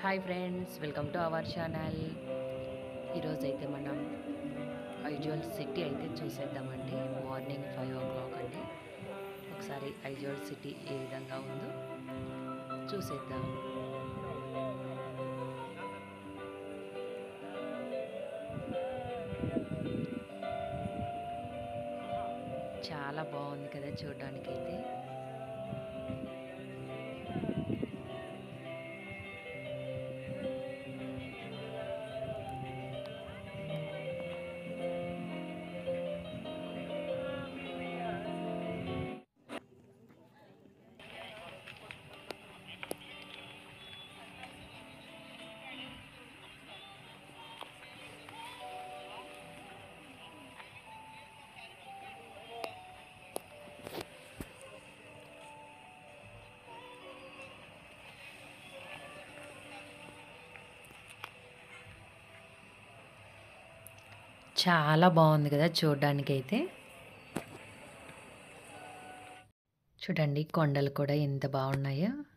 hi friends welcome to our channel ఈరోజు అయితే మనం ఐజువల్ సిటీ అయితే చూసేద్దామండి మార్నింగ్ ఫైవ్ ఓ క్లాక్ అండి ఒకసారి ఐజువల్ సిటీ ఏ విధంగా ఉందో చూసేద్దాం చాలా బాగుంది కదా చూడడానికి అయితే చాలా బాగుంది కదా చూడడానికి అయితే చూడండి కొండలు కూడా ఎంత బాగున్నాయో